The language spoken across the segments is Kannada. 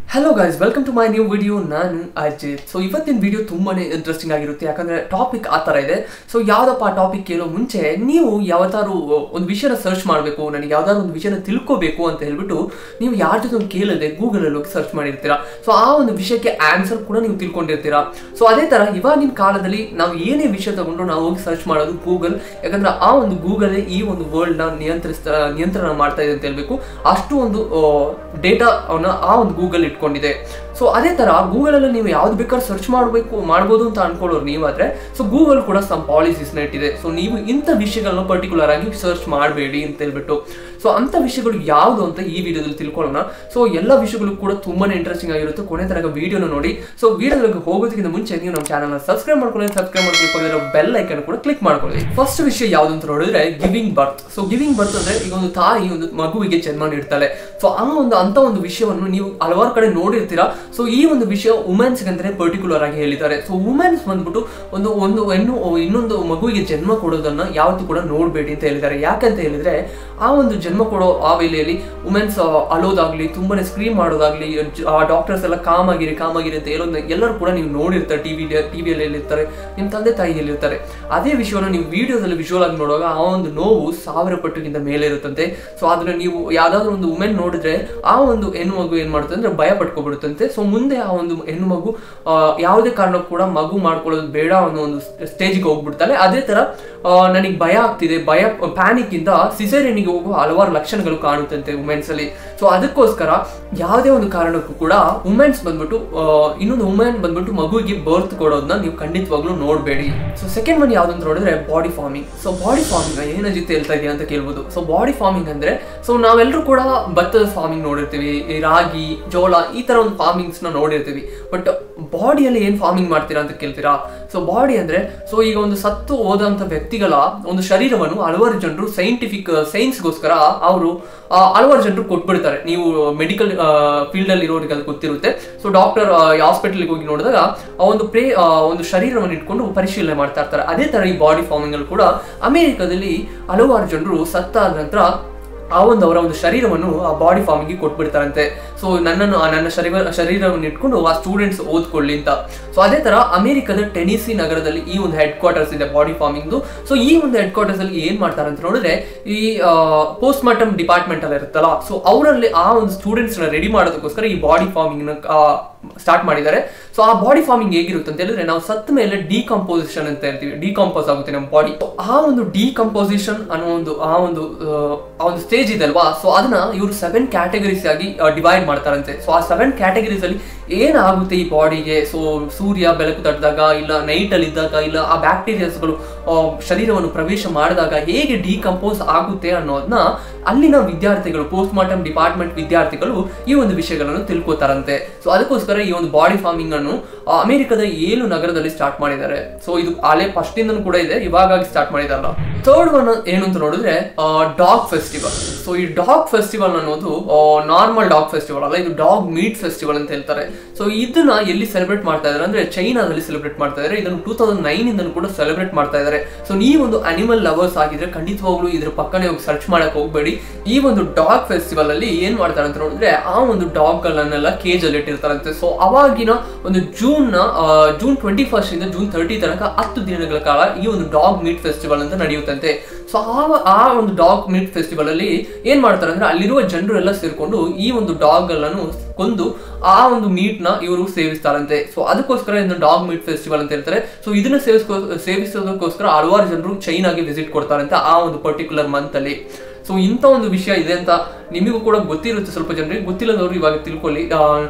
hello guys welcome to my new video ನಾನು ಅಜಿತ್ ಸೊ ಇವತ್ತಿನ ವಿಡಿಯೋ ತುಂಬಾನೇ ಇಂಟ್ರೆಸ್ಟಿಂಗ್ ಆಗಿರುತ್ತೆ ಯಾಕಂದ್ರೆ ಟಾಪಿಕ್ ಆ ಥರ ಇದೆ ಸೊ ಯಾವ್ದಪ್ಪ ಆ ಟಾಪಿಕ್ ಕೇಳೋ ಮುಂಚೆ ನೀವು ಯಾವತ್ತಾರು ಒಂದು ವಿಷಯನ ಸರ್ಚ್ ಮಾಡಬೇಕು ನನಗೆ ಯಾವ್ದಾದ್ರು ಒಂದು ವಿಷಯನ ತಿಳ್ಕೋಬೇಕು ಅಂತ ಹೇಳ್ಬಿಟ್ಟು ನೀವು ಯಾರ ಜೊತೆ ಒಂದು ಕೇಳದೆ ಗೂಗಲಲ್ಲಿ ಹೋಗಿ ಸರ್ಚ್ ಮಾಡಿರ್ತೀರಾ ಸೊ ಆ ಒಂದು ವಿಷಯಕ್ಕೆ ಆನ್ಸರ್ ಕೂಡ ನೀವು ತಿಳ್ಕೊಂಡಿರ್ತೀರಾ ಸೊ ಅದೇ ಥರ ಇವಾಗಿನ ಕಾಲದಲ್ಲಿ ನಾವು ಏನೇ ವಿಷಯ ತಗೊಂಡು ನಾವು ಹೋಗಿ ಸರ್ಚ್ ಮಾಡೋದು ಗೂಗಲ್ ಯಾಕಂದ್ರೆ ಆ ಒಂದು ಗೂಗಲ್ ಈ ಒಂದು ವರ್ಲ್ಡ್ನ ನಿಯಂತ್ರಿಸ್ತಾ ನಿಯಂತ್ರಣ ಮಾಡ್ತಾ ಇದೆ ಅಂತ ಹೇಳ್ಬೇಕು ಅಷ್ಟು ಒಂದು ಡೇಟಾವನ್ನ ಆ ಒಂದು ಗೂಗಲ್ ಇಟ್ಕೊಂಡಿದೆ ಸೊ ಅದೇ ತರ ಗೂಗಲ್ ಅಲ್ಲಿ ನೀವು ಯಾವ್ದು ಬೇಕಾದ್ರೂ ಸರ್ಚ್ ಮಾಡಬೇಕು ಮಾಡ್ಬೋದು ಅಂತ ಅನ್ಕೊಳ್ಳೋರು ನೀವಾದ್ರೆ ಸೊ ಗೂಗಲ್ ಕೂಡ ಸಮ್ ಪಾಲಿಸೀಸ್ ಇಟ್ಟಿದೆ ಸೊ ನೀವು ಇಂಥ ವಿಷಯಗಳನ್ನ ಪರ್ಟಿಕ್ಯುಲರ್ ಆಗಿ ಸರ್ಚ್ ಮಾಡಬೇಡಿ ಅಂತ ಹೇಳ್ಬಿಟ್ಟು ಸೊ ಅಂತ ವಿಷಯಗಳು ಯಾವುದು ಅಂತ ಈ ವಿಡಿಯೋದಲ್ಲಿ ತಿಳ್ಕೊಳ್ಳೋಣ ಸೊ ಎಲ್ಲ ವಿಷಯಗಳು ಕೂಡ ತುಂಬಾನೇ ಇಂಟ್ರೆಸ್ಟಿಂಗ್ ಆಗಿರುತ್ತೆ ಕೊನೆ ತನಕ ವಿಡಿಯೋನ ನೋಡಿ ಸೊ ವಿಡಿಯೋದಲ್ಲಿ ಹೋಗೋದಕ್ಕಿಂತ ಮುಂಚೆ ನೀವು ನಮ್ಮ ಚಾನಲ್ನ ಸಬ್ಸ್ಕ್ರೈಬ್ ಮಾಡ್ಕೊಳ್ಳಿ ಸಬ್ಸ್ಕ್ರೈಬ್ ಮಾಡ್ಕೊಳ್ಳಿ ಬೆಲ್ ಐಕನ್ ಕೂಡ ಕ್ಲಿಕ್ ಮಾಡ್ಕೊಳ್ಳಿ ಫಸ್ಟ್ ವಿಷಯ ಯಾವ್ದು ಅಂತ ನೋಡಿದ್ರೆ giving birth so giving birth ಅಂದ್ರೆ ಈಗ ಒಂದು ತಾಯಿ ಒಂದು ಮಗುವಿಗೆ ಜನ್ಮ ನೀಡ್ತಾಳೆ ಸೊ ಆ ಒಂದು ಅಂತ ಒಂದು ವಿಷಯವನ್ನು ನೀವು ಹಲವಾರು ಕಡೆ ನೋಡಿರ್ತೀರಾ ಸೊ ಈ ಒಂದು ವಿಷಯ ವುಮೆನ್ಸ್ ಅಂದ್ರೆ ಪರ್ಟಿಕ್ಯುಲರ್ ಆಗಿ ಹೇಳಿದ್ದಾರೆ ಸೊ ವುಮೆನ್ಸ್ ಬಂದ್ಬಿಟ್ಟು ಒಂದು ಒಂದು ಹೆಣ್ಣು ಇನ್ನೊಂದು ಮಗುವಿಗೆ ಜನ್ಮ ಕೊಡೋದನ್ನ ಯಾವತ್ತೂ ಕೂಡ ನೋಡಬೇಡಿ ಅಂತ ಹೇಳಿದ್ದಾರೆ ಯಾಕಂತ ಹೇಳಿದ್ರೆ ಆ ಒಂದು ಜನ್ಮ ಕೊಡೋ ಆ ವೇಳೆಯಲ್ಲಿ ವುಮೆನ್ಸ್ ಅಳೋದಾಗ್ಲಿ ತುಂಬಾನೇ ಸ್ಕ್ರೀನ್ ಮಾಡೋದಾಗ್ಲಿ ಆ ಡಾಕ್ಟರ್ಸ್ ಎಲ್ಲ ಕಾಮ್ ಆಗಿರಿ ಕಾಮ್ ಆಗಿರಿ ಅಂತ ಹೇಳೋದನ್ನ ಎಲ್ಲರೂ ಕೂಡ ನೀವು ನೋಡಿರ್ತಾರೆ ಟಿವಿ ಟಿವಿಯಲ್ಲಿ ಎಲ್ಲಿರ್ತಾರೆ ನಿಮ್ಮ ತಂದೆ ತಾಯಿ ಎಲ್ಲಿರ್ತಾರೆ ಅದೇ ವಿಷಯವನ್ನು ನೀವು ವಿಡಿಯೋದಲ್ಲಿ ವಿಜುವಲ್ ಆಗಿ ನೋಡುವಾಗ ಆ ಒಂದು ನೋವು ಸಾವಿರ ಪಟ್ಟಿಗಿಂತ ಮೇಲೆ ಇರುತ್ತಂತೆ ಸೊ ಅದನ್ನ ನೀವು ಯಾವ್ದಾದ್ರು ಒಂದು ವುಮೆನ್ ನೋಡಿದ್ರೆ ಆ ಒಂದು ಹೆಣ್ಣು ಮಗು ಏನ್ ಮಾಡುತ್ತೆ ಅಂದ್ರೆ ಭಯ ಪಟ್ಕೊಬಿಡುತ್ತಂತೆ ಸೊ ಮುಂದೆ ಆ ಒಂದು ಹೆಣ್ಣು ಮಗು ಯಾವುದೇ ಕಾರಣಕ್ಕೂ ಕೂಡ ಮಗು ಮಾಡ್ಕೊಳ್ಳೋದು ಬೇಡ ಅನ್ನೋ ಒಂದು ಸ್ಟೇಜಿಗೆ ಹೋಗ್ಬಿಡ್ತಾಳೆ ಅದೇ ತರ ನನಗೆ ಭಯ ಆಗ್ತಿದೆ ಭಯ ಪ್ಯಾನಿಕ್ ಇಂದ ಸಿಸೇರಿಯನಿಗೆ ಹೋಗುವ ಹಲವಾರು ಲಕ್ಷಣಗಳು ಕಾಣುತ್ತಂತೆ ವುಮೆನ್ಸ್ ಅಲ್ಲಿ ಸೊ ಅದಕ್ಕೋಸ್ಕರ ಯಾವುದೇ ಒಂದು ಕಾರಣಕ್ಕೂ ಕೂಡ ವುಮೆನ್ಸ್ ಬಂದ್ಬಿಟ್ಟು ಇನ್ನೊಂದು ವುಮೆನ್ ಬಂದ್ಬಿಟ್ಟು ಮಗುವಿಗೆ ಬರ್ತ್ ಕೊಡೋದನ್ನ ನೀವು ಖಂಡಿತವಾಗ್ಲೂ ನೋಡಬೇಡಿ ಸೊ ಸೆಕೆಂಡ್ ಒನ್ ಯಾವ್ದಂತ ನೋಡಿದ್ರೆ body farming so body farming ಏನ ಜೊತೆ ಹೇಳ್ತಾ ಇದೆಯಾ ಅಂತ ಕೇಳ್ಬೋದು ಸೊ ಬಾಡಿ ಫಾರ್ಮಿಂಗ್ ಅಂದ್ರೆ ಸೊ ನಾವೆಲ್ಲರೂ ಕೂಡ ಭತ್ತದ ಫಾರ್ಮಿಂಗ್ ನೋಡಿರ್ತೀವಿ ರಾಗಿ ಜೋಳ ಈ ತರ ಒಂದು ಫಾರ್ಮಿಂಗ್ಸ್ ನ ನೋಡಿರ್ತೀವಿ ಬಟ್ ಬಾಡಿಯಲ್ಲಿ ಏನ್ ಫಾರ್ಮಿಂಗ್ ಮಾಡ್ತೀರಾ ಅಂತ ಕೇಳ್ತೀರಾ ಸೊ ಬಾಡಿ ಅಂದ್ರೆ ಸೊ ಈಗ ಒಂದು ಸತ್ತು ಹೋದಂತ ವ್ಯಕ್ತಿಗಳ ಒಂದು ಶರೀರವನ್ನು ಹಲವಾರು ಜನರು ಸೈಂಟಿಫಿಕ್ ಸೈನ್ಸ್ಗೋಸ್ಕರ ಅವರು ಹಲವಾರು ಜನರು ಕೊಟ್ಬಿಡ್ತಾರೆ ನೀವು ಮೆಡಿಕಲ್ ಫೀಲ್ಡ್ ಅಲ್ಲಿ ಇರೋರಿಗೆ ಅದು ಗೊತ್ತಿರುತ್ತೆ ಸೊ ಡಾಕ್ಟರ್ ಹಾಸ್ಪಿಟಲ್ಗೆ ಹೋಗಿ ನೋಡಿದಾಗ ಆ ಒಂದು ಪ್ರೇ ಒಂದು ಶರೀರವನ್ನು ಇಟ್ಕೊಂಡು ಪರಿಶೀಲನೆ ಮಾಡ್ತಾ ಇರ್ತಾರೆ ಅದೇ ತರ ಈ ಬಾಡಿ ಫಾರ್ಮಿಂಗ್ ಅಲ್ಲಿ ಕೂಡ ಅಮೆರಿಕದಲ್ಲಿ ಹಲವಾರು ಜನರು ಸತ್ತಾದ ನಂತರ ಆ ಒಂದು ಅವರ ಒಂದು ಶರೀರವನ್ನು ಆ ಬಾಡಿ ಫಾರ್ಮಿಂಗ್ ಕೊಟ್ಬಿಡ್ತಾರಂತೆ ಸೊ ನನ್ನನ್ನು ನನ್ನ ಶರೀರ ಶರೀರವನ್ನು ಇಟ್ಕೊಂಡು ಆ ಸ್ಟೂಡೆಂಟ್ಸ್ ಓದ್ಕೊಳ್ಳಿ ಅಂತ ಸೊ ಅದೇ ತರ ಅಮೆರಿಕದ ಟೆನಿಸಿ ನಗರದಲ್ಲಿ ಈ ಒಂದು ಹೆಡ್ ಕ್ವಾರ್ಟರ್ಸ್ ಇದೆ ಬಾಡಿ ಫಾರ್ಮಿಂಗ್ ಸೊ ಈ ಒಂದು ಹೆಡ್ ಕ್ವಾರ್ಟರ್ಸ್ ಅಲ್ಲಿ ಏನ್ ಮಾಡ್ತಾರೆ ಅಂತ ನೋಡಿದ್ರೆ ಈ ಪೋಸ್ಟ್ ಮಾರ್ಟಮ್ ಡಿಪಾರ್ಟ್ಮೆಂಟ್ ಅಲ್ಲಿ ಇರುತ್ತಲ್ಲ ಸೊ ಅವರಲ್ಲಿ ಆ ಒಂದು ಸ್ಟೂಡೆಂಟ್ಸ್ ನ ರೆಡಿ ಮಾಡೋದಕ್ಕೋಸ್ಕರ ಈ ಬಾಡಿ ಫಾರ್ಮಿಂಗ್ ನ ಸ್ಟಾರ್ಟ್ ಮಾಡಿದ್ದಾರೆ ಸೊ ಆ ಬಾಡಿ ಫಾರ್ಮಿಂಗ್ ಹೇಗಿರುತ್ತೆ ಅಂತ ಹೇಳಿದ್ರೆ ನಾವು ಸತ್ತ ಮೇಲೆ ಡಿಕಂಪೋಸಿಷನ್ ಅಂತ ಹೇಳ್ತೀವಿ ಡಿಕಂಪೋಸ್ ಆಗುತ್ತೆ ನಮ್ಮ ಬಾಡಿ ಆ ಒಂದು ಡಿಕಂಪೋಸಿಷನ್ ಅನ್ನೋ ಒಂದು ಆ ಒಂದು ಆ ಒಂದು ಸ್ಟೇಜ್ ಇದೆ ಅಲ್ವಾ ಸೊ ಅದನ್ನ ಇವರು ಸೆವೆನ್ ಕ್ಯಾಟಗರೀಸ್ ಆಗಿ ಡಿವೈಡ್ ಮಾಡ್ತಾರಂತೆ ಸೊ ಆ ಸೆವೆನ್ ಕ್ಯಾಟಗರೀಸ್ ಅಲ್ಲಿ ಏನಾಗುತ್ತೆ ಈ ಬಾಡಿಗೆ ಸೊ ಸೂರ್ಯ ಬೆಳಕು ತಟ್ಟಿದಾಗ ಇಲ್ಲ ನೈಟ್ ಅಲ್ಲಿ ಇದ್ದಾಗ ಇಲ್ಲ ಆ ಬ್ಯಾಕ್ಟೀರಿಯಾಸ್ಗಳು ಶರೀರವನ್ನು ಪ್ರವೇಶ ಮಾಡಿದಾಗ ಹೇಗೆ ಡಿಕಂಪೋಸ್ ಆಗುತ್ತೆ ಅನ್ನೋದನ್ನ ಅಲ್ಲಿನ ವಿದ್ಯಾರ್ಥಿಗಳು ಪೋಸ್ಟ್ ಮಾರ್ಟಮ್ ಡಿಪಾರ್ಟ್ಮೆಂಟ್ ವಿದ್ಯಾರ್ಥಿಗಳು ಈ ಒಂದು ವಿಷಯಗಳನ್ನು ತಿಳ್ಕೊತಾರಂತೆ ಸೊ ಅದಕ್ಕೋಸ್ಕರ ಈ ಒಂದು ಬಾಡಿ ಫಾರ್ಮಿಂಗ್ ಅನ್ನು ಅಮೆರಿಕದ ಏಳು ನಗರದಲ್ಲಿ ಸ್ಟಾರ್ಟ್ ಮಾಡಿದ್ದಾರೆ ಸೊ ಇದು ಅಲೆ ಫಸ್ಟ್ ಇಂದನೂ ಕೂಡ ಇದೆ ಇವಾಗಾಗಿ ಸ್ಟಾರ್ಟ್ ಮಾಡಿದಾರಲ್ಲ ಥರ್ಡ್ ಒನ್ ಏನು ಅಂತ ನೋಡಿದ್ರೆ ಡಾಗ್ ಫೆಸ್ಟಿವಲ್ ಸೊ ಈ ಡಾಗ್ ಫೆಸ್ಟಿವಲ್ ಅನ್ನೋದು ನಾರ್ಮಲ್ ಡಾಗ್ ಫೆಸ್ಟಿವಲ್ ಅಲ್ಲ ಇದು ಡಾಗ್ ಮೀಟ್ ಫೆಸ್ಟಿವಲ್ ಅಂತ ಹೇಳ್ತಾರೆ ಸೊ ಇದನ್ನ ಎಲ್ಲಿ ಸೆಲೆಬ್ರೇಟ್ ಮಾಡ್ತಾ ಇದ್ದಾರೆ ಅಂದ್ರೆ ಚೈನಾದಲ್ಲಿ ಸೆಲೆಬ್ರೇಟ್ ಮಾಡ್ತಾ ಇದ್ದಾರೆ ಇದನ್ನು ಟೂ ತೌಸಂಡ್ ನೈನ್ ಇಂದ ಕೂಡ ಸೆಲೆಬ್ರೇಟ್ ಮಾಡ್ತಾ ಇದ್ದಾರೆ ಸೊ ನೀವೊಂದು ಅನಿಮಲ್ ಲವರ್ಸ್ ಆಗಿದ್ರೆ ಖಂಡಿತವಾಗ್ಲೂ ಇದ್ರ ಪಕ್ಕನೆ ಹೋಗಿ ಸರ್ಚ್ ಮಾಡಕ್ ಹೋಗ್ಬೇಡಿ ಈ ಒಂದು ಡಾಗ್ ಫೆಸ್ಟಿವಲ್ ಅಲ್ಲಿ ಏನ್ ಮಾಡ್ತಾರೆ ಅಂತ ನೋಡಿದ್ರೆ ಆ ಒಂದು ಡಾಗ್ ಗಳನ್ನೆಲ್ಲ ಕೇಜ್ ಅಲ್ಲಿ ಇಟ್ಟಿರ್ತಾರಂತೆ ಸೊ ಅವಾಗಿನ ಒಂದು ಜೂನ್ ನ ಜೂನ್ ಟ್ವೆಂಟಿ ಫಸ್ಟ್ ಇಂದ ಜೂನ್ ತರ್ಟಿ ತನಕ ಹತ್ತು ದಿನಗಳ ಕಾಲ ಈ ಒಂದು ಡಾಗ್ ಮೀಟ್ ಫೆಸ್ಟಿವಲ್ ಅಂತ ನಡೆಯುತ್ತಂತೆ ಸೊ ಆ ಆ ಒಂದು ಡಾಗ್ ಮೀಟ್ ಫೆಸ್ಟಿವಲ್ ಅಲ್ಲಿ ಏನ್ ಮಾಡ್ತಾರೆ ಅಂದ್ರೆ ಅಲ್ಲಿರುವ ಜನರು ಎಲ್ಲ ಸೇರ್ಕೊಂಡು ಈ ಒಂದು ಡಾಗ್ ಗಳನ್ನು ಕೊಂದು ಆ ಒಂದು ಮೀಟ್ ನ ಇವರು ಸೇವಿಸ್ತಾರಂತೆ ಸೊ ಅದಕ್ಕೋಸ್ಕರ ಇದನ್ನ ಡಾಗ್ ಮೀಟ್ ಫೆಸ್ಟಿವಲ್ ಅಂತ ಹೇಳ್ತಾರೆ ಸೊ ಇದನ್ನ ಸೇವಿಸ್ಕೋ ಸೇವಿಸೋದಕ್ಕೋಸ್ಕರ ಹಲವಾರು ಜನರು ಚೈನಾಗೆ ವಿಸಿಟ್ ಕೊಡ್ತಾರಂತೆ ಆ ಒಂದು ಪರ್ಟಿಕ್ಯುಲರ್ ಮಂತ್ ಅಲ್ಲಿ ಸೊ ಇಂಥ ಒಂದು ವಿಷಯ ಇದೆ ಅಂತ ನಿಮಗೂ ಕೂಡ ಗೊತ್ತಿರುತ್ತೆ ಸ್ವಲ್ಪ ಜನರಿಗೆ ಗೊತ್ತಿಲ್ಲದವರು ಇವಾಗ ತಿಳ್ಕೊಳ್ಳಿ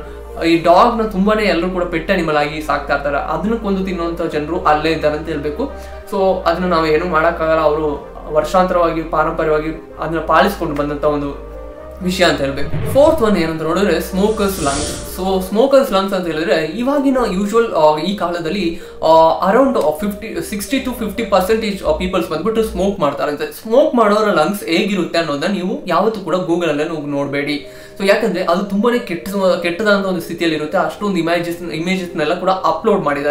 ಈ ಡಾಗ್ ನ ತುಂಬಾನೇ ಎಲ್ಲರೂ ಕೂಡ ಪೆಟ್ ಅನಿಮಲ್ ಆಗಿ ಸಾಕ್ತಾ ಇರ್ತಾರೆ ಅದನ್ನ ಕೊಂದು ತಿನ್ನುವಂತ ಜನರು ಅಲ್ಲೇ ಇದ್ದಾರೆ ಅಂತ ಹೇಳ್ಬೇಕು ಸೊ ಅದನ್ನ ನಾವು ಏನು ಮಾಡೋಕ್ಕಾಗಲ್ಲ ಅವರು ವರ್ಷಾಂತರವಾಗಿ ಪಾರಂಪರ್ಯವಾಗಿ ಅದನ್ನ ಪಾಲಿಸ್ಕೊಂಡು ಬಂದಂತ ಒಂದು ವಿಷಯ ಅಂತ ಹೇಳ್ಬೇಕು ಫೋರ್ತ್ ಒನ್ ಏನಂತ ನೋಡಿದ್ರೆ smokers lungs so smokers lungs ಅಂತ ಹೇಳಿದ್ರೆ ಇವಾಗಿನ ಯೂಶುವಲ್ ಈ ಕಾಲದಲ್ಲಿ around fifty sixty to fifty percentage peoples ಬಂದ್ಬಿಟ್ಟು ಸ್ಮೋಕ್ ಮಾಡ್ತಾರಂತೆ ಸ್ಮೋಕ್ ಮಾಡೋರ ಲಂಗ್ಸ್ ಹೇಗಿರುತ್ತೆ ಅನ್ನೋದನ್ನ ನೀವು ಯಾವತ್ತೂ ಕೂಡ ಗೂಗಲ್ ಅಲ್ಲೇ ಹೋಗಿ ನೋಡಬೇಡಿ ಸೊ ಯಾಕಂದ್ರೆ ಅದು ತುಂಬಾನೇ ಕೆಟ್ಟ ಕೆಟ್ಟದಂತ ಒಂದು ಸ್ಥಿತಿಯಲ್ಲಿ ಇರುತ್ತೆ ಅಷ್ಟೊಂದು ಇಮೇಜಸ್ ಇಮೇಜಸ್ನೆಲ್ಲ ಕೂಡ ಅಪ್ಲೋಡ್ ಮಾಡಿದ್ದಾರೆ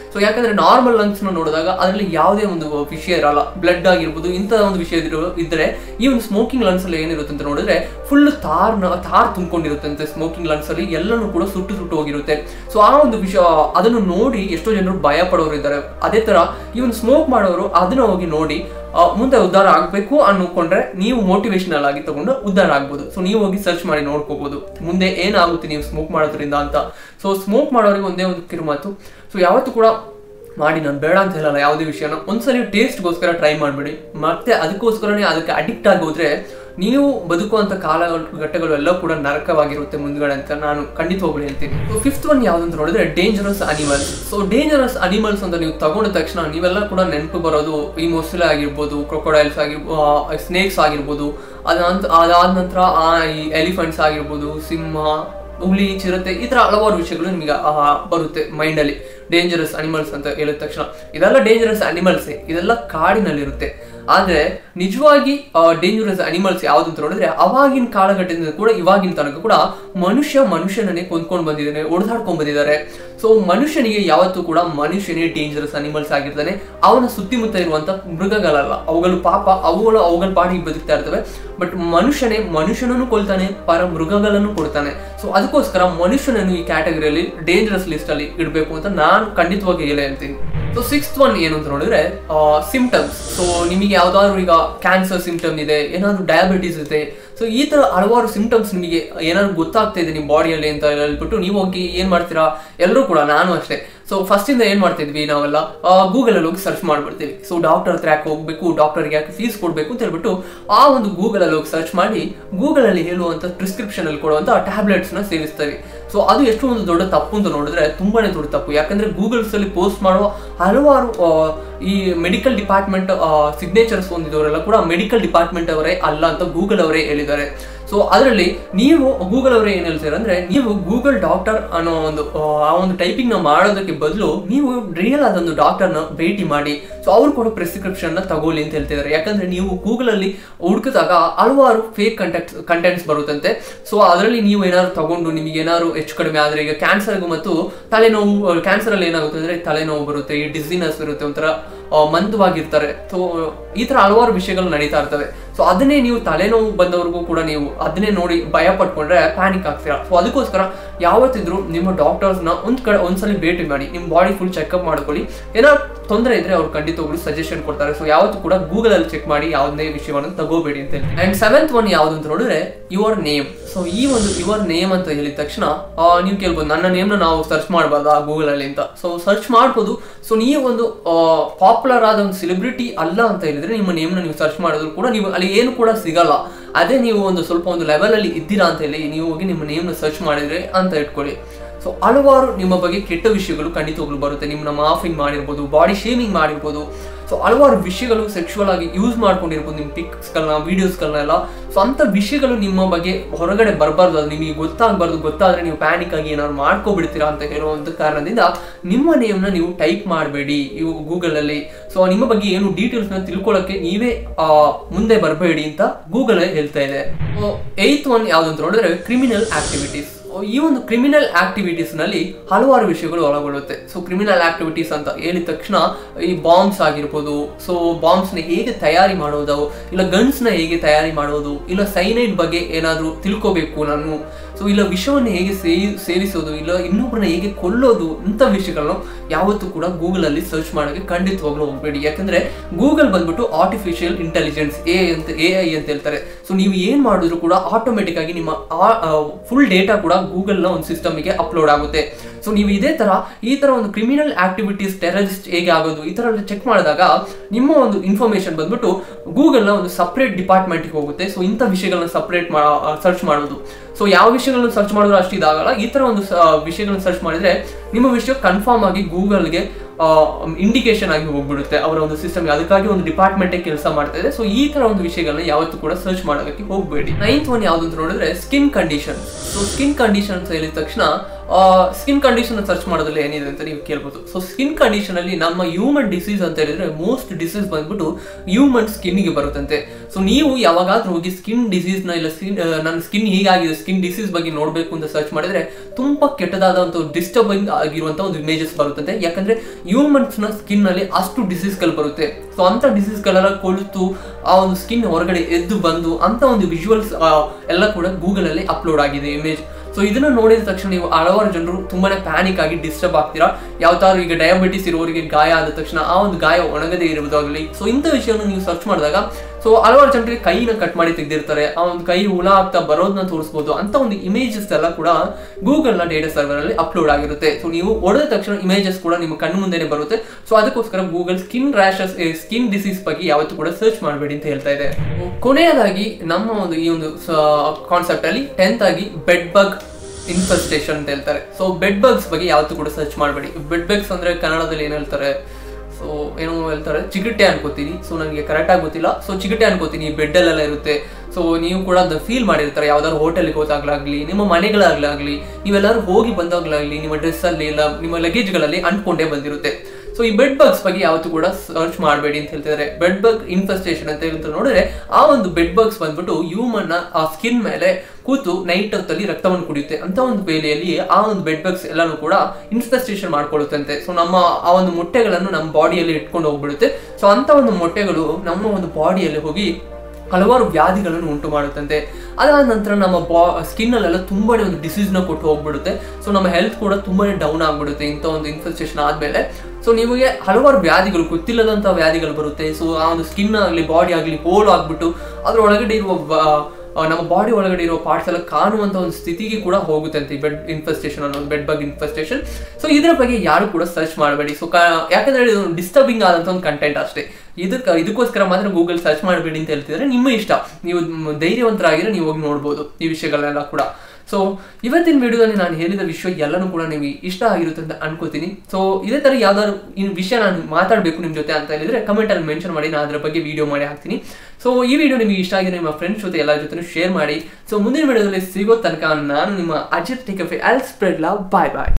ಸೊ ಯಾಕಂದ್ರೆ ನಾರ್ಮಲ್ ಲಂಗ್ಸ್ ನ ನೋಡಿದಾಗ ಅದರಲ್ಲಿ ಯಾವುದೇ ಒಂದು ವಿಷಯ ಇರಲ್ಲ ಬ್ಲಡ್ ಆಗಿರ್ಬೋದು ಇಂಥ ಒಂದು ವಿಷಯ ಇರೋ- ಇದ್ರೆ ಈ ಒಂದು ಸ್ಮೋಕಿಂಗ್ ಲಂಗ್ಸ್ ಅಲ್ಲಿ ಏನಿರುತ್ತೆ ಅಂತ ನೋಡಿದ್ರೆ ಫುಲ್ ತಾರ್ನ ತಾರ್ ತುಂಬಿಕೊಂಡಿರುತ್ತೆ ಸ್ಮೋಕಿಂಗ್ ಲಂಗ್ಸ್ ಅಲ್ಲಿ ಎಲ್ಲನೂ ಕೂಡ ಸುಟ್ಟು ಸುಟ್ಟು ಹೋಗಿರುತ್ತೆ ಸೊ ಆ ಒಂದು ವಿಷಯ ಅದನ್ನು ನೋಡಿ ಎಷ್ಟೋ ಜನರು ಭಯ ಪಡೋರು ಇದ್ದಾರೆ ಅದೇ ತರ ಈ ಒಂದು ಸ್ಮೋಕ್ ಮಾಡೋರು ಅದನ್ನ ಹೋಗಿ ನೋಡಿ ಆ, ಮುಂದೆ ಉದ್ಧಾರ ಆಗಬೇಕು ಅನ್ಕೊಂಡ್ರೆ ನೀವು ಮೋಟಿವೇಶನಲ್ ಆಗಿ ತಗೊಂಡು ಉದ್ಧಾರ ಆಗ್ಬೋದು ಸೊ ನೀವು ಹೋಗಿ ಸರ್ಚ್ ಮಾಡಿ ನೋಡ್ಕೋಬಹುದು ಮುಂದೆ ಏನಾಗುತ್ತೆ ನೀವು ಸ್ಮೋಕ್ ಮಾಡೋದ್ರಿಂದ ಅಂತ ಸೊ ಸ್ಮೋಕ್ ಮಾಡೋರಿಗೆ ಒಂದೇ ಒಂದು ಕಿರುಮಾತು ಸೊ ಯಾವತ್ತೂ ಕೂಡ ಮಾಡಿ ನಾನು ಬೇಡ ಅಂತ ಹೇಳಲ್ಲ ಯಾವುದೇ ವಿಷಯನ ಒಂದ್ಸಲಿ ಟೇಸ್ಟ್ಗೋಸ್ಕರ ಟ್ರೈ ಮಾಡಬೇಡಿ ಮತ್ತೆ ಅದಕ್ಕೋಸ್ಕರನೇ ಅದಕ್ಕೆ ಅಡಿಕ್ಟ್ ಆಗಿ ಹೋದ್ರೆ ನೀವು ಬದುಕುವಂತ ಕಾಲಘಟ್ಟಗಳು ಎಲ್ಲ ಕೂಡ ನರಕವಾಗಿರುತ್ತೆ ಮುಂದ್ಗಡೆ ಅಂತ ನಾನು ಖಂಡಿತವಾಗ್ಲೂ ಹೇಳ್ತೀನಿ ಫಿಫ್ತ್ ಒನ್ ಯಾವ್ದಂತ ನೋಡಿದ್ರೆ dangerous animals so dangerous animals ಅಂತ ನೀವು ತಗೊಂಡ ತಕ್ಷಣ ನೀವೆಲ್ಲ ಕೂಡ ನೆನಪು ಬರೋದು ಈ ಮೊಸಳೆ ಆಗಿರ್ಬೋದು ಕ್ರೊಕೊಡೈಲ್ಸ್ ಆಗಿರ್ಬೋದು ಸ್ನೇಕ್ಸ್ ಆಗಿರ್ಬೋದು ಅದಂತ ಅದಾದ ನಂತರ ಆ ಈ ಎಲಿಫೆಂಟ್ಸ್ ಆಗಿರ್ಬೋದು ಸಿಂಹ ಹುಲಿ ಚಿರತೆ ಈ ತರ ಹಲವಾರು ವಿಷಯಗಳು ನಿಮಗೆ ಆ, ಬರುತ್ತೆ ಮೈಂಡ್ ಅಲ್ಲಿ ಡೇಂಜರಸ್ ಅನಿಮಲ್ಸ್ ಅಂತ ಹೇಳಿದ ತಕ್ಷಣ ಇದೆಲ್ಲ ಡೇಂಜರಸ್ ಅನಿಮಲ್ಸ್ ಇದೆಲ್ಲ ಕಾಡಿನಲ್ಲಿರುತ್ತೆ ಆದ್ರೆ ನಿಜವಾಗಿ ಡೇಂಜರಸ್ ಅನಿಮಲ್ಸ್ ಯಾವ್ದು ಅಂತ ನೋಡಿದ್ರೆ ಅವಾಗಿನ ಕಾಲಘಟ್ಟದಿಂದ ಕೂಡ ಇವಾಗಿನ ತನಕ ಕೂಡ ಮನುಷ್ಯ ಮನುಷ್ಯನನ್ನೇ ಕೊಂದ್ಕೊಂಡು ಬಂದಿದ್ದಾನೆ ಹೊಡೆದಾಡ್ಕೊಂಡ್ ಬಂದಿದ್ದಾರೆ ಸೊ ಮನುಷ್ಯನಿಗೆ ಯಾವತ್ತೂ ಕೂಡ ಮನುಷ್ಯನೇ ಡೇಂಜರಸ್ ಅನಿಮಲ್ಸ್ ಆಗಿರ್ತಾನೆ ಅವನ ಸುತ್ತಿಮುತ್ತ ಇರುವಂತ ಮೃಗಗಳಲ್ಲ ಅವುಗಳು ಪಾಪ ಅವುಗಳು ಅವುಗಳ ಪಾಡಿಗೆ ಬದುಕ್ತಾ ಇರ್ತವೆ ಬಟ್ ಮನುಷ್ಯನೇ ಮನುಷ್ಯನನ್ನು ಕೊಲ್ತಾನೆ ಪರ ಮೃಗಗಳನ್ನು ಕೊಡ್ತಾನೆ ಸೊ ಅದಕ್ಕೋಸ್ಕರ ಮನುಷ್ಯನನ್ನು ಈ ಕ್ಯಾಟಗರಿಯಲ್ಲಿ ಡೇಂಜರಸ್ ಲಿಸ್ಟ್ ಅಲ್ಲಿ ಇಡಬೇಕು ಅಂತ ನಾನು ಖಂಡಿತವಾಗಿ ಹೇಳೇ ಹೇಳ್ತೀನಿ ಸೊ ಸಿಕ್ಸ್ತ್ ಒನ್ ಏನು ಅಂತ ನೋಡಿದ್ರೆ ಸಿಂಪ್ಟಮ್ಸ್ ಸೊ ನಿಮಗೆ ಯಾವ್ದಾದ್ರು ಈಗ ಕ್ಯಾನ್ಸರ್ ಸಿಂಪ್ಟಮ್ ಇದೆ ಏನಾದ್ರು ಡಯಾಬಿಟೀಸ್ ಇದೆ ಸೊ ಈ ತರ ಹಲವಾರು ಸಿಂಪ್ಟಮ್ಸ್ ನಿಮಗೆ ಏನಾದ್ರು ಗೊತ್ತಾಗ್ತಾ ಇದೆ ನಿಮ್ಮ ಬಾಡಿಯಲ್ಲಿ ಅಂತ ಹೇಳ್ಬಿಟ್ಟು ನೀವು ಹೋಗಿ ಏನ್ ಮಾಡ್ತೀರಾ ಎಲ್ಲರೂ ಕೂಡ ನಾನು ಅಷ್ಟೇ ಸೊ ಫಸ್ಟ್ ಇಂದ ಏನ್ ಮಾಡ್ತಿದ್ವಿ ನಾವೆಲ್ಲ ಗೂಗಲ್ ಅಲ್ಲಿ ಹೋಗಿ ಸರ್ಚ್ ಮಾಡ್ಬಿಡ್ತೀವಿ ಸೊ ಡಾಕ್ಟರ್ ಹತ್ರ ಯಾಕೆ ಹೋಗ್ಬೇಕು ಡಾಕ್ಟರ್ಗೆ ಯಾಕೆ ಫೀಸ್ ಕೊಡ್ಬೇಕು ಅಂತ ಹೇಳ್ಬಿಟ್ಟು ಆ ಒಂದು ಗೂಗಲ್ ಅಲ್ಲಿ ಹೋಗಿ ಸರ್ಚ್ ಮಾಡಿ ಗೂಗಲ್ ಅಲ್ಲಿ ಹೇಳುವಂತ ಪ್ರಿಸ್ಕ್ರಿಪ್ಷನ್ ಅಲ್ಲಿ ಕೊಡುವಂತ ಟ್ಯಾಬ್ಲೆಟ್ಸ್ ನ ಸೇವಿಸ್ತೇವೆ ಸೊ ಅದು ಎಷ್ಟು ಒಂದು ದೊಡ್ಡ ತಪ್ಪು ಅಂತ ನೋಡಿದ್ರೆ ತುಂಬಾನೇ ದೊಡ್ಡ ತಪ್ಪು ಯಾಕಂದ್ರೆ ಗೂಗಲ್ಸ್ ಅಲ್ಲಿ ಪೋಸ್ಟ್ ಮಾಡುವ ಹಲವಾರು ಆ, ಈ ಮೆಡಿಕಲ್ ಡಿಪಾರ್ಟ್ಮೆಂಟ್ ಸಿಗ್ನೇಚರ್ಸ್ ಹೊಂದಿದವರೆಲ್ಲ ಕೂಡ ಮೆಡಿಕಲ್ ಡಿಪಾರ್ಟ್ಮೆಂಟ್ ಅವರೇ ಅಲ್ಲ ಅಂತ ಗೂಗಲ್ ಅವರೇ ಹೇಳಿದ್ದಾರೆ ಸೊ ಅದರಲ್ಲಿ ನೀವು ಗೂಗಲ್ ಅವರೇ ಏನ್ ಹೇಳ್ತಾರೆ ಅಂದ್ರೆ ನೀವು ಗೂಗಲ್ ಡಾಕ್ಟರ್ ಅನ್ನೋ ಒಂದು ಆ, ಆ ಒಂದು ಟೈಪಿಂಗ್ ನ ಮಾಡೋದಕ್ಕೆ ಬದಲು ನೀವು ರಿಯಲ್ ಆದ ಒಂದು ಡಾಕ್ಟರ್ ನ ಭೇಟಿ ಮಾಡಿ ಸೊ ಅವ್ರು ಕೊಡೋ ಪ್ರಿಸ್ಕ್ರಿಪ್ಷನ್ ನ ತಗೊಳ್ಳಿ ಅಂತ ಹೇಳ್ತಿದ್ದಾರೆ ಯಾಕಂದ್ರೆ ನೀವು ಗೂಗಲ್ ಅಲ್ಲಿ ಹುಡುಕಿದಾಗ ಹಲವಾರು ಫೇಕ್ ಕಂಟೆಂಟ್ಸ್ ಕಂಟೆಂಟ್ಸ್ ಬರುತ್ತಂತೆ ಸೊ ಅದರಲ್ಲಿ ನೀವು ಏನಾದ್ರು ತಗೊಂಡು ನಿಮಗೆ ಏನಾದ್ರು ಹೆಚ್ಚು ಕಡಿಮೆ ಆದ್ರೆ ಈಗ ಕ್ಯಾನ್ಸರ್ಗೂ ಮತ್ತು ತಲೆನೋವು ಕ್ಯಾನ್ಸರ್ ಅಲ್ಲಿ ಏನಾಗುತ್ತೆ ಅಂದ್ರೆ ತಲೆನೋವು ಬರುತ್ತೆ ಈ ಡಿಸಿನೆಸ್ ಇರುತ್ತೆ ಒಂಥರ ಆ, ಮಂದವಾಗಿರ್ತಾರೆ ಸೊ ಈ ತರ ಹಲವಾರು ವಿಷಯಗಳು ನಡೀತಾ ಇರ್ತವೆ ಸೊ ಅದನ್ನೇ ನೀವು ತಲೆನೋವು ಬಂದವ್ರಿಗೂ ಕೂಡ ನೀವು ಅದನ್ನೇ ನೋಡಿ ಭಯ ಪಟ್ಕೊಂಡ್ರೆ ಪ್ಯಾನಿಕ್ ಆಗ್ತೀರಾ ಸೊ ಅದಕ್ಕೋಸ್ಕರ ಯಾವತ್ತಿದ್ರು ನಿಮ್ಮ ಡಾಕ್ಟರ್ಸ್ ನ ಒಂದ್ ಕಡೆ ಒಂದ್ಸಲಿ ಭೇಟಿ ಮಾಡಿ ನಿಮ್ಮ ಬಾಡಿ ಫುಲ್ ಚೆಕ್ಅಪ್ ಮಾಡ್ಕೊಳ್ಳಿ ಏನಾದ್ರು ತೊಂದರೆ ಇದ್ರೆ ಅವ್ರು ಖಂಡಿತವಾಗ್ಲೂ ಸಜೆಷನ್ ಕೊಡ್ತಾರೆ ಸೊ ಯಾವತ್ತೂ ಕೂಡ ಗೂಗಲ್ ಅಲ್ಲಿ ಚೆಕ್ ಮಾಡಿ ಯಾವುದೇ ವಿಷಯವನ್ನು ತಗೋಬೇಡಿ ಅಂತ ಹೇಳ್ತೀನಿ ಅಂಡ್ ಸೆವೆಂತ್ ಒನ್ ಯಾವ್ದು ಅಂತ ನೋಡಿದ್ರೆ ಯುವರ್ ನೇಮ್ ಸೊ ಈ ಒಂದು ಯುವರ್ ನೇಮ್ ಅಂತ ಹೇಳಿದ ತಕ್ಷಣ ಆ, ನೀವು ಕೇಳ್ಬೋದು ನನ್ನ ನೇಮ್ನ ನಾವು ಸರ್ಚ್ ಮಾಡಬಾರ್ದಾ ಗೂಗಲ್ ಅಲ್ಲಿ ಅಂತ ಸೊ ಸರ್ಚ್ ಮಾಡ್ಬೋದು ಸೊ ನೀವು ಒಂದು ಪಾಪ್ಯುಲರ್ ಆದ ಒಂದು ಸೆಲೆಬ್ರಿಟಿ ಅಲ್ಲ ಅಂತ ಹೇಳಿದ್ರೆ ನಿಮ್ಮ ನೇಮ್ನ ನೀವು ಸರ್ಚ್ ಮಾಡಿದ್ರು ಕೂಡ ನೀವು ಅಲ್ಲಿ ಏನು ಕೂಡ ಸಿಗಲ್ಲ ಅದೇ ನೀವು ಒಂದು ಸ್ವಲ್ಪ ಒಂದು ಲೆವೆಲ್ ಅಲ್ಲಿ ಇದ್ದೀರಾ ಅಂತ ಹೇಳಿ ನೀವು ಹೋಗಿ ನಿಮ್ಮ ನೇಮ್ನ ಸರ್ಚ್ ಮಾಡಿದ್ರೆ ಅಂತ ಇಟ್ಕೊಳ್ಳಿ ಸೊ ಹಲವಾರು ನಿಮ್ಮ ಬಗ್ಗೆ ಕೆಟ್ಟ ವಿಷಯಗಳು ಖಂಡಿತವಾಗ್ಲೂ ಬರುತ್ತೆ ನಿಮ್ಮನ್ನ ಮಾಫಿಂಗ್ ಮಾಡಿರ್ಬೋದು ಬಾಡಿ ಶೇವಿಂಗ್ ಮಾಡಿರ್ಬೋದು ಸೊ ಹಲವಾರು ವಿಷಯಗಳು ಸೆಕ್ಷುವಲ್ ಆಗಿ ಯೂಸ್ ಮಾಡ್ಕೊಂಡಿರ್ಬೋದು ನಿಮ್ಮ ಪಿಕ್ಸ್ಗಳನ್ನ ವೀಡಿಯೋಸ್ಗಳನ್ನ ಎಲ್ಲ ಸೊ ಅಂಥ ವಿಷಯಗಳು ನಿಮ್ಮ ಬಗ್ಗೆ ಹೊರಗಡೆ ಬರಬಾರ್ದು ಅದು ನಿಮಗೆ ಗೊತ್ತಾಗಬಾರ್ದು ಗೊತ್ತಾದ್ರೆ ನೀವು ಪ್ಯಾನಿಕ್ ಆಗಿ ಏನಾದ್ರು ಮಾಡ್ಕೊಬಿಡ್ತೀರಾ ಅಂತ ಹೇಳುವಂಥ ಕಾರಣದಿಂದ ನಿಮ್ಮ ನೇಮ್ನ ನೀವು ಟೈಪ್ ಮಾಡಬೇಡಿ ಇವು ಗೂಗಲ್ ಅಲ್ಲಿ ಸೊ ನಿಮ್ಮ ಬಗ್ಗೆ ಏನು ಡೀಟೇಲ್ಸ್ ನ ತಿಳ್ಕೊಳ್ಳೋಕೆ ನೀವೇ ಆ, ಮುಂದೆ ಬರಬೇಡಿ ಅಂತ ಗೂಗಲ್ ಹೇಳ್ತಾ ಇದೆ ಏಯ್ತ್ ಒನ್ ಯಾವ್ದು ಅಂತ ನೋಡಿದ್ರೆ ಕ್ರಿಮಿನಲ್ ಆಕ್ಟಿವಿಟೀಸ್ ಈ ಒಂದು ಕ್ರಿಮಿನಲ್ ಆಕ್ಟಿವಿಟೀಸ್ ನಲ್ಲಿ ಹಲವಾರು ವಿಷಯಗಳು ಒಳಗೊಳ್ಳುತ್ತೆ ಸೊ ಕ್ರಿಮಿನಲ್ ಆಕ್ಟಿವಿಟೀಸ್ ಅಂತ ಹೇಳಿದ ತಕ್ಷಣ ಈ ಬಾಂಬ್ಸ್ ಆಗಿರ್ಬೋದು ಸೊ ಬಾಂಬ್ಸ್ ನ ಹೇಗೆ ತಯಾರಿ ಮಾಡೋದು ಇಲ್ಲ ಗನ್ಸ್ ನ ಹೇಗೆ ತಯಾರಿ ಮಾಡೋದು ಇಲ್ಲ ಸೈನೈಡ್ ಬಗ್ಗೆ ಏನಾದ್ರೂ ತಿಳ್ಕೋಬೇಕು ನಾನು ಸೊ ಇಲ್ಲ ವಿಷವನ್ನು ಹೇಗೆ ಸೇವಿ ಸೇವಿಸೋದು ಇಲ್ಲ ಇನ್ನೊಬ್ಬರನ್ನ ಹೇಗೆ ಕೊಲ್ಲೋದು ಇಂಥ ವಿಷಯಗಳನ್ನು ಯಾವತ್ತೂ ಕೂಡ ಗೂಗಲ್ ಅಲ್ಲಿ ಸರ್ಚ್ ಮಾಡೋಕೆ ಖಂಡಿತವಾಗ್ಲೂ ಹೋಗ್ಬೇಡಿ ಯಾಕಂದ್ರೆ ಗೂಗಲ್ ಬಂದ್ಬಿಟ್ಟು ಆರ್ಟಿಫಿಷಿಯಲ್ ಇಂಟೆಲಿಜೆನ್ಸ್ ಎ ಅಂತ ಎ ಐ ಅಂತ ಹೇಳ್ತಾರೆ ಸೊ ನೀವು ಏನ್ ಮಾಡಿದ್ರು ಕೂಡ ಆಟೋಮೆಟಿಕ್ ಆಗಿ ನಿಮ್ಮ ಫುಲ್ ಡೇಟಾ ಕೂಡ ಗೂಗಲ್ ನ ಒಂದು ಸಿಸ್ಟಮ್ಗೆ ಅಪ್ಲೋಡ್ ಆಗುತ್ತೆ ಸೊ ನೀವು ಇದೇ ತರ ಈ ತರ ಒಂದು ಕ್ರಿಮಿನಲ್ ಆಕ್ಟಿವಿಟೀಸ್ ಟೆರರಿಸ್ಟ್ ಹೇಗೆ ಆಗೋದು ಈ ತರ ಚೆಕ್ ಮಾಡಿದಾಗ ನಿಮ್ಮ ಒಂದು ಇನ್ಫಾರ್ಮೇಶನ್ ಬಂದ್ಬಿಟ್ಟು ಗೂಗಲ್ ನ ಒಂದು ಸಪ್ರೇಟ್ ಡಿಪಾರ್ಟ್ಮೆಂಟ್ಗೆ ಹೋಗುತ್ತೆ ಸೊ ಇಂಥ ವಿಷಯಗಳನ್ನ ಸಪ್ರೇಟ್ ಸರ್ಚ್ ಮಾಡೋದು ಸೊ ಯಾವ ವಿಷಯಗಳನ್ನ ಸರ್ಚ್ ಮಾಡಿದ್ರು ಅಷ್ಟು ಇದಾಗಲ್ಲ ಈ ತರ ಒಂದು ಸ- ವಿಷಯಗಳನ್ನ ಸರ್ಚ್ ಮಾಡಿದ್ರೆ ನಿಮ್ಮ ವಿಷಯ ಕನ್ಫರ್ಮ್ ಆಗಿ ಗೂಗಲ್ಗೆ ಇಂಡಿಕೇಶನ್ ಆಗಿ ಹೋಗ್ಬಿಡುತ್ತೆ ಅವರ ಒಂದು ಸಿಸ್ಟಮ್ ಅದಕ್ಕಾಗಿ ಒಂದು ಡಿಪಾರ್ಟ್ಮೆಂಟೇ ಕೆಲಸ ಮಾಡ್ತಾ ಇದೆ ಸೊ ಈ ತರ ಒಂದು ವಿಷಯಗಳನ್ನ ಯಾವತ್ತೂ ಕೂಡ ಸರ್ಚ್ ಮಾಡೋದಕ್ಕೆ ಹೋಗಬೇಡಿ ನೈನ್ತ್ ಒನ್ ಯಾವ್ದು ಅಂತ ನೋಡಿದ್ರೆ skin condition so skin condition ಅಂತ ಹೇಳಿದ ತಕ್ಷಣ ಸ್ಕಿನ್ ಕಂಡೀಷನ್ ಸರ್ಚ್ ಮಾಡೋದ್ರಲ್ಲಿ ಏನಿದೆ ಅಂತ ನೀವು ಕೇಳ್ಬೋದು ಸೊ ಸ್ಕಿನ್ ಕಂಡೀಷನ್ ಅಲ್ಲಿ ನಮ್ಮ ಹ್ಯೂಮನ್ ಡಿಸೀಸ್ ಅಂತ ಹೇಳಿದ್ರೆ ಮೋಸ್ಟ್ ಡಿಸೀಸ್ ಬಂದ್ಬಿಟ್ಟು ಹ್ಯೂಮನ್ ಸ್ಕಿನ್ಗೆ ಬರುತ್ತಂತೆ ಸೊ ನೀವು ಯಾವಾಗಾದ್ರೂ ಹೋಗಿ ಸ್ಕಿನ್ ಡಿಸೀಸ್ ನ ಇಲ್ಲ ಸ್ಕಿನ್ ನನ್ನ ಸ್ಕಿನ್ ಹೀಗಾಗಿದೆ ಸ್ಕಿನ್ ಡಿಸೀಸ್ ಬಗ್ಗೆ ನೋಡಬೇಕು ಅಂತ ಸರ್ಚ್ ಮಾಡಿದ್ರೆ ತುಂಬಾ ಕೆಟ್ಟದಾದ ಒಂದು ಡಿಸ್ಟರ್ಬಿಂಗ್ ಆಗಿರುವಂತ ಒಂದು ಇಮೇಜಸ್ ಬರುತ್ತಂತೆ ಯಾಕಂದ್ರೆ ಹ್ಯೂಮನ್ಸ್ ನ ಸ್ಕಿನ್ ನಲ್ಲಿ ಅಷ್ಟು ಡಿಸೀಸ್ ಗಳು ಬರುತ್ತೆ ಸೊ ಅಂತ ಡಿಸೀಸ್ ಗಳೆಲ್ಲ ಕೊಳಿತು ಆ ಒಂದು ಸ್ಕಿನ್ ಹೊರಗಡೆ ಎದ್ದು ಬಂದು ಅಂತ ಒಂದು ವಿಜುವಲ್ಸ್ ಎಲ್ಲ ಕೂಡ ಗೂಗಲ್ ಅಲ್ಲಿ ಅಪ್ಲೋಡ್ ಆಗಿದೆ ಇಮೇಜ್ ಸೊ ಇದನ್ನ ನೋಡಿದ ತಕ್ಷಣ ನೀವು ಹಲವಾರು ಜನರು ತುಂಬಾನೇ ಪ್ಯಾನಿಕ್ ಆಗಿ ಡಿಸ್ಟರ್ಬ್ ಆಗ್ತೀರಾ ಯಾವ ತರ ಈಗ ಡಯಾಬಿಟಿಸ್ ಇರೋರಿಗೆ ಗಾಯ ಆದ ತಕ್ಷಣ ಆ ಒಂದು ಗಾಯ ಒಣಗದೇ ಇರುವುದಾಗಲಿ ಸೊ ಇಂಥ ವಿಷಯವನ್ನು ನೀವು ಸರ್ಚ್ ಮಾಡಿದಾಗ ಸೊ ಹಲವಾರು ಜನರಿಗೆ ಕೈನ ಕಟ್ ಮಾಡಿ ತೆಗೆದಿರ್ತಾರೆ ಆ ಒಂದು ಕೈ ಹುಳ ಆಗ್ತಾ ಬರೋದನ್ನ ತೋರಿಸಬಹುದು ಅಂತ ಒಂದು ಇಮೇಜಸ್ ಎಲ್ಲ ಕೂಡ ಗೂಗಲ್ ನ ಡೇಟಾ ಸರ್ವರ್ ಅಲ್ಲಿ ಅಪ್ಲೋಡ್ ಆಗಿರುತ್ತೆ ಸೊ ನೀವು ಹೊಡೆದ ತಕ್ಷಣ ಇಮೇಜಸ್ ಕೂಡ ನಿಮ್ಮ ಕಣ್ಣು ಮುಂದೆನೆ ಬರುತ್ತೆ ಸೊ ಅದಕ್ಕೋಸ್ಕರ Google skin rashes skin disease ಬಗ್ಗೆ ಯಾವತ್ತೂ ಕೂಡ ಸರ್ಚ್ ಮಾಡಬೇಡಿ ಅಂತ ಹೇಳ್ತಾ ಇದೆ ಕೊನೆಯದಾಗಿ ನಮ್ಮ ಒಂದು ಈ ಒಂದು ಕಾನ್ಸೆಪ್ಟ್ ಅಲ್ಲಿ ಟೆಂತ್ ಆಗಿ ಬೆಡ್ ಬಗ್ ಇನ್ಫೆಸ್ಟೇಷನ್ ಅಂತ ಹೇಳ್ತಾರೆ ಸೊ ಬೆಡ್ ಬಗ್ಸ್ ಬಗ್ಗೆ ಯಾವತ್ತೂ ಕೂಡ ಸರ್ಚ್ ಮಾಡಬೇಡಿ ಬೆಡ್ ಬಗ್ಸ್ ಅಂದ್ರೆ ಕನ್ನಡದಲ್ಲಿ ಏನು ಹೇಳ್ತಾರೆ ಸೊ ಏನೋ ಹೇಳ್ತಾರೆ ಚಿಗಟೆ ಅನ್ಕೋತೀನಿ ಸೊ ನನಗೆ ಕರೆಕ್ಟಾಗಿ ಗೊತ್ತಿಲ್ಲ ಸೊ ಚಿಗಟೆ ಅನ್ಕೋತೀನಿ ಬೆಡ್ಡಲ್ಲೆಲ್ಲ ಇರುತ್ತೆ ಸೊ ನೀವು ಕೂಡ ಅದನ್ನ ಫೀಲ್ ಮಾಡಿರ್ತಾರೆ ಯಾವ್ದಾದ್ರು ಹೋಟೆಲ್ಗೆ ಹೋದಾಗ್ಲಾಗ್ಲಿ ನಿಮ್ಮ ಮನೆಗಳಾಗ್ಲಾಗ್ಲಿ ನೀವೆಲ್ಲರೂ ಹೋಗಿ ಬಂದಾಗ್ಲಾಗ್ಲಿ ನಿಮ್ಮ ಡ್ರೆಸ್ಸಲ್ಲಿ ಇಲ್ಲ ನಿಮ್ಮ ಲಗೇಜ್ಗಳಲ್ಲಿ ಅಂಟ್ಕೊಂಡೇ ಬಂದಿರುತ್ತೆ ಸೊ ಈ ಬೆಡ್ ಬಗ್ಸ್ ಬಗ್ಗೆ ಯಾವತ್ತೂ ಕೂಡ ಸರ್ಚ್ ಮಾಡಬೇಡಿ ಅಂತ ಹೇಳ್ತಿದ್ದಾರೆ ಬೆಡ್ ಬಗ್ ಇನ್ಫೆಸ್ಟೇಷನ್ ಅಂತ ಹೇಳ್ತಾರೆ ನೋಡಿದ್ರೆ ಆ ಒಂದು ಬೆಡ್ ಬಗ್ಸ್ ಬಂದ್ಬಿಟ್ಟು ಹ್ಯೂಮನ್ ಆ ಸ್ಕಿನ್ ಮೇಲೆ ಕೂತು ನೈಟ್ ಹೊತ್ತಲ್ಲಿ ರಕ್ತವನ್ನು ಕುಡಿಯುತ್ತೆ ಅಂತ ಒಂದು ವೇಳೆಯಲ್ಲಿ ಆ ಒಂದು ಬೆಡ್ ಬಗ್ಸ್ ಎಲ್ಲಾನು ಕೂಡ ಇನ್ಫೆಸ್ಟೇಷನ್ ಮಾಡ್ಕೊಳ್ಳುತ್ತಂತೆ ಸೊ ನಮ್ಮ ಆ ಒಂದು ಮೊಟ್ಟೆಗಳನ್ನು ನಮ್ಮ ಬಾಡಿಯಲ್ಲಿ ಇಟ್ಕೊಂಡು ಹೋಗ್ಬಿಡುತ್ತೆ ಸೊ ಅಂತ ಒಂದು ಮೊಟ್ಟೆಗಳು ನಮ್ಮ ಒಂದು ಬಾಡಿಯಲ್ಲಿ ಹೋಗಿ ಹಲವಾರು ವ್ಯಾಧಿಗಳನ್ನು ಉಂಟು ಮಾಡುತ್ತಂತೆ ಅದಾದ ನಂತರ ನಮ್ಮ ಬಾ ಸ್ಕಿನ್ನಲ್ಲೆಲ್ಲ ತುಂಬಾನೇ ಒಂದು ಡಿಸೀಸ್ನ ಕೊಟ್ಟು ಹೋಗ್ಬಿಡುತ್ತೆ ಸೊ ನಮ್ಮ ಹೆಲ್ತ್ ಕೂಡ ತುಂಬಾನೇ ಡೌನ್ ಆಗ್ಬಿಡುತ್ತೆ ಇಂಥ ಒಂದು ಇನ್ಫೆಸ್ಟೇಷನ್ ಆದಮೇಲೆ ಸೊ ನಿಮಗೆ ಹಲವಾರು ವ್ಯಾಧಿಗಳು ಗೊತ್ತಿಲ್ಲದಂಥ ವ್ಯಾಧಿಗಳು ಬರುತ್ತೆ ಸೊ ಆ ಒಂದು ಸ್ಕಿನ್ ಆಗಲಿ ಬಾಡಿ ಆಗಲಿ ಹೋಲ್ ಆಗ್ಬಿಟ್ಟು ಅದ್ರ ಒಳಗಡೆ ಇರುವ ನಮ್ಮ ಬಾಡಿ ಒಳಗಡೆ ಇರೋ ಪಾರ್ಟ್ಸ್ ಎಲ್ಲ ಕಾಣುವಂತ ಒಂದು ಸ್ಥಿತಿಗೆ ಕೂಡ ಹೋಗುತ್ತಂತೆ ಬೆಡ್ ಇನ್ಫೆಸ್ಟೇಷನ್ ಅನ್ನೋದು ಬೆಡ್ ಬಗ್ ಇನ್ಫೆಸ್ಟೇಷನ್ ಸೊ ಇದರ ಬಗ್ಗೆ ಯಾರು ಕೂಡ ಸರ್ಚ್ ಮಾಡಬೇಡಿ ಸೊ ಯಾಕಂದ್ರೆ ಇದು ಡಿಸ್ಟರ್ಬಿಂಗ್ ಆದಂತ ಒಂದು ಕಂಟೆಂಟ್ ಅಷ್ಟೇ ಇದಕ್ಕೆ ಇದಕ್ಕೋಸ್ಕರ ಮಾತ್ರ ಗೂಗಲ್ ಸರ್ಚ್ ಮಾಡಬೇಡಿ ಅಂತ ಹೇಳ್ತಿದ್ರೆ ನಿಮ್ಮ ಇಷ್ಟ ನೀವು ಧೈರ್ಯವಂತರಾಗಿದ್ರೆ ನೀವು ಹೋಗಿ ನೋಡ್ಬೋದು ಈ ವಿಷಯಗಳೆಲ್ಲ ಕೂಡ ಸೊ ಇವತ್ತಿನ ವಿಡಿಯೋದಲ್ಲಿ ನಾನು ಹೇಳಿದ ವಿಷಯ ಎಲ್ಲನೂ ಕೂಡ ನಿಮಗೆ ಇಷ್ಟ ಆಗಿರುತ್ತೆ ಅಂತ ಅನ್ಕೋತೀನಿ ಸೊ ಇದೇ ತರ ಯಾವ್ದಾದ್ರು ಈ ವಿಷಯ ನಾನು ಮಾತಾಡಬೇಕು ನಿಮ್ಮ ಜೊತೆ ಅಂತ ಹೇಳಿದ್ರೆ ಕಮೆಂಟ್ ಅಲ್ಲಿ ಮೆನ್ಷನ್ ಮಾಡಿ ನಾನು ಅದ್ರ ಬಗ್ಗೆ ವಿಡಿಯೋ ಮಾಡಿ ಹಾಕ್ತೀನಿ ಸೊ ಈ ವಿಡಿಯೋ ನಿಮಗೆ ಇಷ್ಟ ಆಗಿದೆ ನಿಮ್ಮ ಫ್ರೆಂಡ್ಸ್ ಜೊತೆ ಎಲ್ಲರ ಜೊತೆ ಶೇರ್ ಮಾಡಿ ಸೊ ಮುಂದಿನ ವಿಡಿಯೋದಲ್ಲಿ ಸಿಗೋ ತನಕ ನಾನು ನಿಮ್ಮ Ajith take L spread love bye ಬಾಯ್